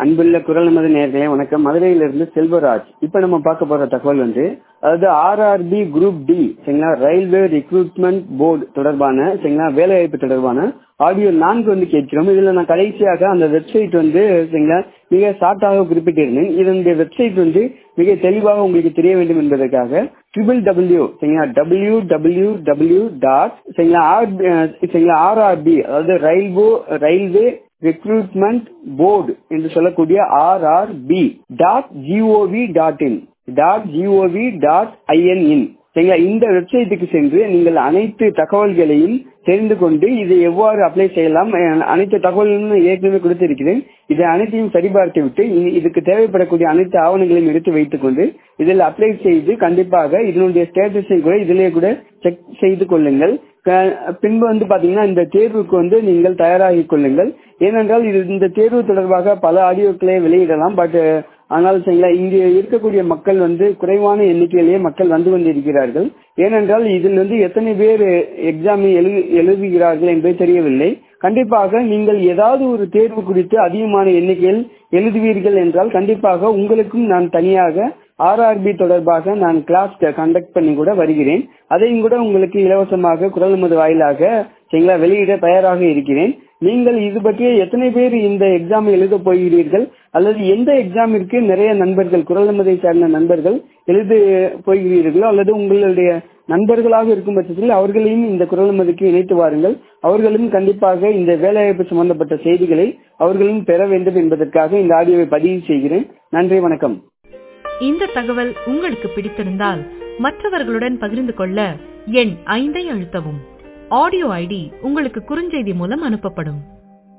அன்புள்ள குரல் நமது நேர்களே வணக்கம் மதுரையிலிருந்து செல்வராஜ் இப்ப நம்ம பார்க்க போற தகவல் வந்து அதாவது ஆர்ஆர்பி குரூப் டி சரிங்களா ரயில்வே ரெக்ரூட்மெண்ட் போர்டு தொடர்பான சரிங்களா வேலைவாய்ப்பு தொடர்பான ஆடியோ நான்கு வந்து கேட்கிறோம் இதுல நான் கடைசியாக அந்த வெப்சைட் வந்து சரிங்களா மிக ஷார்ட்டாக குறிப்பிட்டிருந்தேன் இதனுடைய வெப்சைட் வந்து மிக தெளிவாக உங்களுக்கு தெரிய வேண்டும் என்பதற்காக ட்ரிபிள் டபிள்யூ சரிங்களா டபிள்யூ டபிள்யூ டபிள்யூ டாட் சரிங்களா ஆர் சரிங்களா ஆர்ஆர்பி அதாவது ரயில்வோ ரயில்வே ரெக்ரூட்மெண்ட் போர்டு என்று சொல்லக்கூடிய RRB dot GOV dot in dot GOV dot IN in சரிங்களா இந்த வெப்சைட்டுக்கு சென்று நீங்கள் அனைத்து தகவல்களையும் தெரிந்து கொண்டு இதை எவ்வாறு அப்ளை செய்யலாம் அனைத்து தகவல்களும் ஏற்கனவே கொடுத்திருக்கிறேன் இதை அனைத்தையும் சரிபார்த்து விட்டு இதுக்கு தேவைப்படக்கூடிய அனைத்து ஆவணங்களையும் எடுத்து வைத்துக் கொண்டு இதில் அப்ளை செய்து கண்டிப்பாக இதனுடைய ஸ்டேட்டஸை கூட இதிலே கூட செக் செய்து கொள்ளுங்கள் பின்பு வந்து பாத்தீங்கன்னா இந்த தேர்வுக்கு வந்து நீங்கள் தயாராகிக் கொள்ளுங்கள் ஏனென்றால் இது இந்த தேர்வு தொடர்பாக பல ஆடியோக்களை வெளியிடலாம் பட் ஆனால் சரிங்களா இங்கே இருக்கக்கூடிய மக்கள் வந்து குறைவான எண்ணிக்கையிலேயே மக்கள் வந்து கொண்டிருக்கிறார்கள் ஏனென்றால் இதில் வந்து எத்தனை பேர் எக்ஸாமை எழு எழுதுகிறார்கள் என்பது தெரியவில்லை கண்டிப்பாக நீங்கள் ஏதாவது ஒரு தேர்வு குறித்து அதிகமான எண்ணிக்கையில் எழுதுவீர்கள் என்றால் கண்டிப்பாக உங்களுக்கும் நான் தனியாக ஆர்ஆர்பி தொடர்பாக நான் கிளாஸ் கண்டக்ட் பண்ணி கூட வருகிறேன் அதையும் கூட உங்களுக்கு இலவசமாக குரல் நமது வாயிலாக சரிங்களா வெளியிட தயாராக இருக்கிறேன் நீங்கள் இது பற்றிய எத்தனை பேர் இந்த எக்ஸாம் எழுத போகிறீர்கள் அல்லது எந்த எக்ஸாமிற்கு நிறைய நண்பர்கள் குரல் நமதை சார்ந்த நண்பர்கள் எழுத போகிறீர்களோ அல்லது உங்களுடைய நண்பர்களாக இருக்கும் பட்சத்தில் அவர்களையும் இந்த குரல் மதிக்கு இணைத்து வாருங்கள் அவர்களும் கண்டிப்பாக இந்த வேலைவாய்ப்பு சம்பந்தப்பட்ட செய்திகளை அவர்களும் பெற வேண்டும் என்பதற்காக இந்த ஆடியோவை பதிவு செய்கிறேன் நன்றி வணக்கம் இந்த தகவல் உங்களுக்கு பிடித்திருந்தால் மற்றவர்களுடன் பகிர்ந்து கொள்ள எண் ஐந்தை அழுத்தவும் ஆடியோ ஐடி உங்களுக்கு குறுஞ்செய்தி மூலம் அனுப்பப்படும்